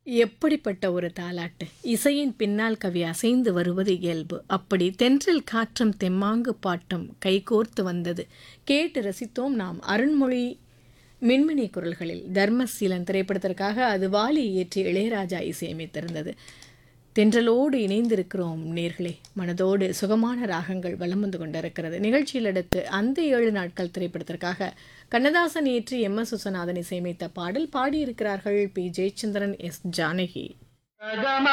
எப்படிப்பட்ட ஒரு தாலாட்டு இசையின் பின்னால் கவி அசைந்து வருவது இயல்பு அப்படி தென்றல் காற்றம் தெம்மாங்கு பாட்டம் கைகோர்த்து வந்தது கேட்டு ரசித்தோம் நாம் அருண்மொழி மின்மினி குரல்களில் தர்மசீலன் திரைப்படத்திற்காக அது வாலி இயற்றி இளையராஜா இசையமைத்திருந்தது தென்றலோடு இணைந்திருக்கிறோம் நேர்களே மனதோடு சுகமான ராகங்கள் வலம் வந்து கொண்டிருக்கிறது நிகழ்ச்சியில் அடுத்து அந்த ஏழு நாட்கள் திரைப்படத்திற்காக கண்ணதாசன் இயற்றி எம் எஸ் சுசநாதன் இசையமைத்த பாடல் பாடியிருக்கிறார்கள் பி ஜெயச்சந்திரன் எஸ் ஜானகி